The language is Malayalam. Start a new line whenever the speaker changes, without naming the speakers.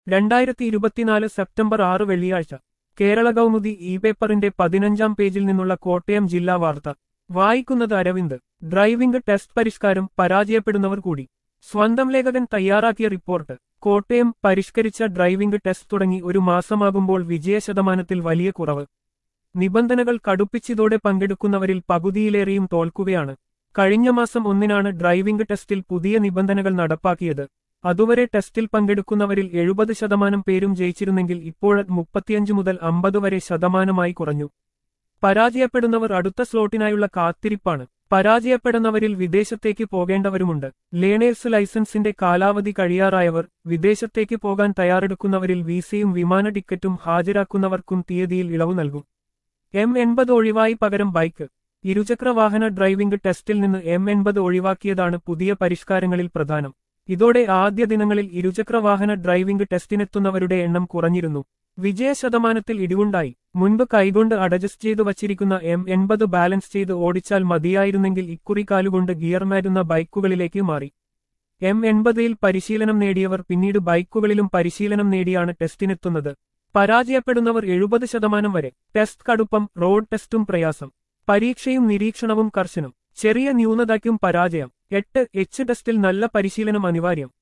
രണ്ടായിരത്തി ഇരുപത്തിനാല് സെപ്റ്റംബർ ആറ് വെള്ളിയാഴ്ച കേരള കൗമുദി ഇ പേപ്പറിന്റെ പതിനഞ്ചാം പേജിൽ നിന്നുള്ള കോട്ടയം ജില്ലാ വാർത്ത വായിക്കുന്നത് അരവിന്ദ് ഡ്രൈവിംഗ് ടെസ്റ്റ് പരിഷ്കാരം പരാജയപ്പെടുന്നവർ കൂടി സ്വന്തം ലേഖകൻ തയ്യാറാക്കിയ റിപ്പോർട്ട് കോട്ടയം പരിഷ്കരിച്ച ഡ്രൈവിംഗ് ടെസ്റ്റ് തുടങ്ങി ഒരു മാസമാകുമ്പോൾ വിജയശതമാനത്തിൽ വലിയ കുറവ് നിബന്ധനകൾ കടുപ്പിച്ചതോടെ പങ്കെടുക്കുന്നവരിൽ പകുതിയിലേറെയും തോൽക്കുകയാണ് കഴിഞ്ഞ മാസം ഒന്നിനാണ് ഡ്രൈവിംഗ് ടെസ്റ്റിൽ പുതിയ നിബന്ധനകൾ നടപ്പാക്കിയത് അതുവരെ ടെസ്റ്റിൽ പങ്കെടുക്കുന്നവരിൽ എഴുപത് ശതമാനം പേരും ജയിച്ചിരുന്നെങ്കിൽ ഇപ്പോഴത് മുപ്പത്തിയഞ്ച് മുതൽ അമ്പത് വരെ ശതമാനമായി കുറഞ്ഞു പരാജയപ്പെടുന്നവർ അടുത്ത സ്ലോട്ടിനായുള്ള കാത്തിരിപ്പാണ് പരാജയപ്പെടുന്നവരിൽ വിദേശത്തേക്ക് പോകേണ്ടവരുമുണ്ട് ലേണേഴ്സ് ലൈസൻസിന്റെ കാലാവധി കഴിയാറായവർ വിദേശത്തേക്ക് പോകാൻ തയ്യാറെടുക്കുന്നവരിൽ വിസയും വിമാന ടിക്കറ്റും ഹാജരാക്കുന്നവർക്കും തീയതിയിൽ ഇളവ് നൽകും എം എൺപത് ഒഴിവായി പകരം ബൈക്ക് ഇരുചക്രവാഹന ഡ്രൈവിംഗ് ടെസ്റ്റിൽ നിന്ന് എം എൺപത് ഒഴിവാക്കിയതാണ് പുതിയ പരിഷ്കാരങ്ങളിൽ പ്രധാനം ഇതോടെ ആദ്യ ദിനങ്ങളിൽ ഇരുചക്രവാഹന ഡ്രൈവിംഗ് ടെസ്റ്റിനെത്തുന്നവരുടെ എണ്ണം കുറഞ്ഞിരുന്നു വിജയശതമാനത്തിൽ ഇടിവുണ്ടായി മുൻപ് കൈകൊണ്ട് അഡജസ്റ്റ് ചെയ്തു വച്ചിരിക്കുന്ന എം എൺപത് ബാലൻസ് ചെയ്ത് ഓടിച്ചാൽ മതിയായിരുന്നെങ്കിൽ ഇക്കുറി കാലുകൊണ്ട് ഗിയർ മാറ്റുന്ന ബൈക്കുകളിലേക്ക് മാറി എം എൺപതിൽ പരിശീലനം നേടിയവർ പിന്നീട് ബൈക്കുകളിലും പരിശീലനം നേടിയാണ് ടെസ്റ്റിനെത്തുന്നത് പരാജയപ്പെടുന്നവർ എഴുപത് ശതമാനം വരെ ടെസ്റ്റ് കടുപ്പം റോഡ് ടെസ്റ്റും പ്രയാസം പരീക്ഷയും നിരീക്ഷണവും കർശനം ചെറിയ ന്യൂനതയ്ക്കും പരാജയം എട്ട് എച്ച് ടെസ്റ്റിൽ നല്ല പരിശീലനം അനിവാര്യം